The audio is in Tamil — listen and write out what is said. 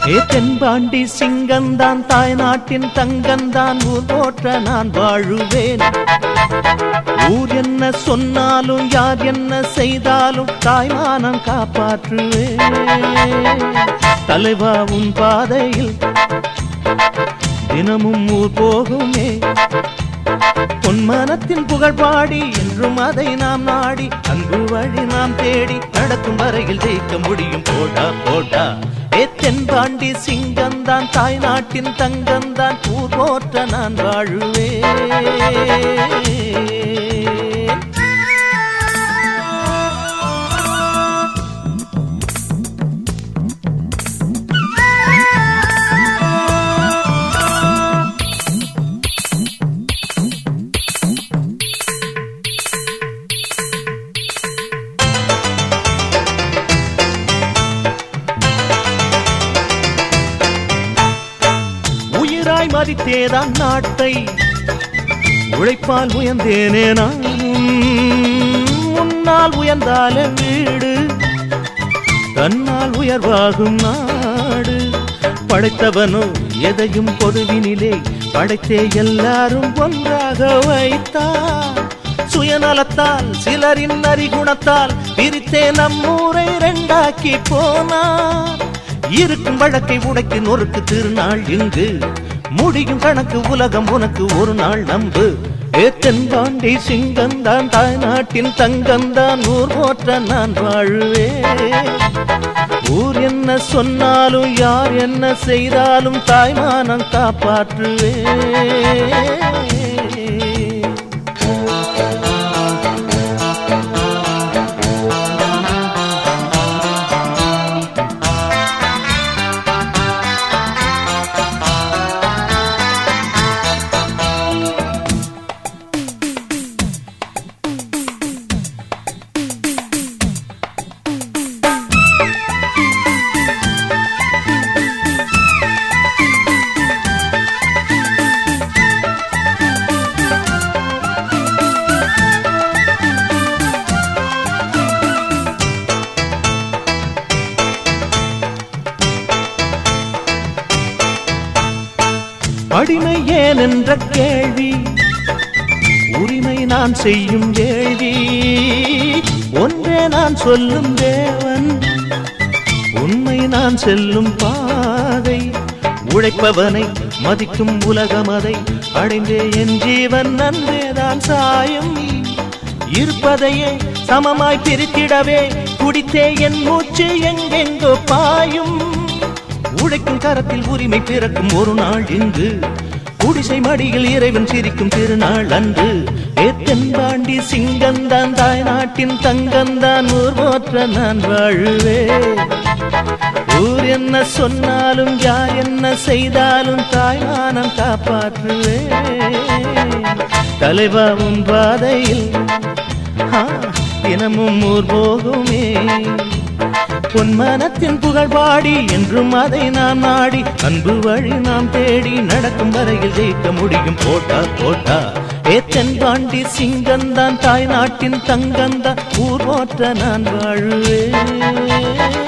ஏ தென்பாண்டி சிங்கந்தான் தாய் நாட்டின் தங்கந்தான் ஊர் போற்ற நான் வாழுவேன் ஊர் என்ன சொன்னாலும் யார் என்ன செய்தாலும் தாய்மானம் காப்பாற்றுவேன் தலைவா உன் பாதையில் தினமும் ஊர் போகுமே உன் மனத்தின் புகழ் பாடி என்றும் அதை நாம் நாடி அன்பு வழி நாம் தேடி நடக்கும் வரையில் ஜெயிக்க முடியும் போடா போடா ஏ தென்பாண்டி சிங்கம்தான் தாய் நாட்டின் தங்கம்தான் ஊர் போற்ற நான் வாழுவேன் உயிராய் மதித்தேதான் நாட்டை உழைப்பால் உயர்ந்தேனே நான் முன்னால் உயர்ந்தால வீடு தன்னால் உயர்வாகும் நாடு படைத்தவனோ எதையும் பொதுவினிலே படைத்தே எல்லாரும் ஒன்றாக வைத்தார் சுயநலத்தால் சிலரின் அறிகுணத்தால் பிரித்தே நம்மூரை ரெண்டாக்கி போனார் இருக்கும் வழக்கை உடைக்கு நொறுக்கு திருநாள் இங்கு முடியும் கணக்கு உலகம் உனக்கு ஒரு நாள் நம்பு ஏ தென்பாண்டி சிங்கந்தான் தாய் நாட்டின் தங்கந்தான் ஊர் போற்ற நான் வாழுவேன் ஊர் என்ன சொன்னாலும் யார் என்ன செய்தாலும் தாய்மானம் காப்பாற்றுவேன் அடிமை ஏன் என்ற கேள்வி உரிமை நான் செய்யும் கேள்வி ஒன்றே நான் சொல்லும் தேவன் உண்மை நான் செல்லும் பாதை உழைப்பவனை மதிக்கும் உலகம் அதை அடைந்தே என் ஜீவன் நன்றேதான் சாயும் இருப்பதையே சமமாய் பிரித்திடவே குடித்தே என் மூச்சு எங்கெங்கோ பாயும் உழைக்கும் கரத்தில் உரிமை பிறக்கும் ஒரு நாள் இங்கு குடிசை மடியில் இறைவன் சிரிக்கும் திருநாள் அன்று ஏத்தென்பாண்டி சிங்கந்தான் தாய் நாட்டின் தங்கந்தான் ஊர் போற்ற நான் வாழுவேன் ஊர் என்ன சொன்னாலும் யார் என்ன செய்தாலும் தாய்மானம் காப்பாற்றுவேன் தலைவா உன் பாதையில் ஆ, தினமும் ஊர் போகுமே உன் மனத்தின் புகழ் பாடி என்றும் அதை நாம் நாடி அன்பு வழி நாம் தேடி நடக்கும் வரையில் ஜெயிக்க முடியும் போட்டா போட்டா ஏத்தன் பாண்டி சிங்கந்தான் தாய் நாட்டின் தங்கந்தான் ஊர் போற்ற நான் வாழுவேன்